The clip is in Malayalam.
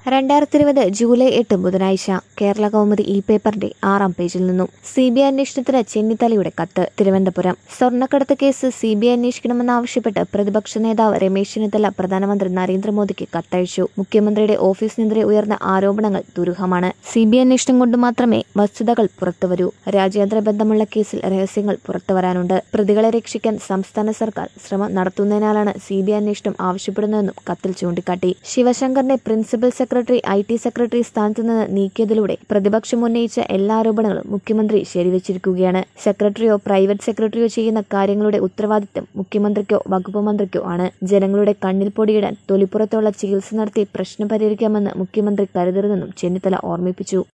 രണ്ടായിരത്തി ഇരുപത് ജൂലൈ എട്ട് ബുധനാഴ്ച കേരള കൗമുദി ഇ പേപ്പറിന്റെ ആറാം പേജിൽ നിന്നും സി ബി ഐ അന്വേഷണത്തിന് ചെന്നിത്തലയുടെ കത്ത് തിരുവനന്തപുരം സ്വർണ്ണക്കടത്ത് കേസ് സി ബി ഐ അന്വേഷിക്കണമെന്നാവശ്യപ്പെട്ട് പ്രതിപക്ഷ നേതാവ് രമേശ് ചെന്നിത്തല പ്രധാനമന്ത്രി നരേന്ദ്രമോദിക്ക് കത്തയച്ചു മുഖ്യമന്ത്രിയുടെ ഓഫീസിനെതിരെ ഉയർന്ന ആരോപണങ്ങൾ ദുരൂഹമാണ് സി ബി ഐ അന്വേഷണം കൊണ്ട് മാത്രമേ വസ്തുതകൾ പുറത്തുവരൂ രാജ്യാന്തര ബന്ധമുള്ള കേസിൽ രഹസ്യങ്ങൾ പുറത്തുവരാനുണ്ട് പ്രതികളെ രക്ഷിക്കാൻ സംസ്ഥാന സർക്കാർ ശ്രമം നടത്തുന്നതിനാലാണ് സി ബി ഐ അന്വേഷണം ആവശ്യപ്പെടുന്നതെന്നും കത്തിൽ ചൂണ്ടിക്കാട്ടി ശിവശങ്കറിനെ principal secretary I T secretary സ്ഥാനത്ത് നിന്ന് നീക്കിയതിലൂടെ പ്രതിപക്ഷം ഉന്നയിച്ച എല്ലാ ആരോപണങ്ങളും മുഖ്യമന്ത്രി ശരിവച്ചിരിക്കുകയാണ് സെക്രട്ടറിയോ പ്രൈവറ്റ് സെക്രട്ടറിയോ ചെയ്യുന്ന കാര്യങ്ങളുടെ ഉത്തരവാദിത്തം മുഖ്യമന്ത്രിക്കോ വകുപ്പ് മന്ത്രിക്കോ ആണ് ജനങ്ങളുടെ കണ്ണിൽ പൊടിയിടാൻ തൊലിപ്പുറത്തുള്ള ചികിത്സ നടത്തി പ്രശ്നം പരിഹരിക്കാമെന്ന് മുഖ്യമന്ത്രി കരുതരുതെന്നും ചെന്നിത്തല ഓർമ്മിപ്പിച്ചു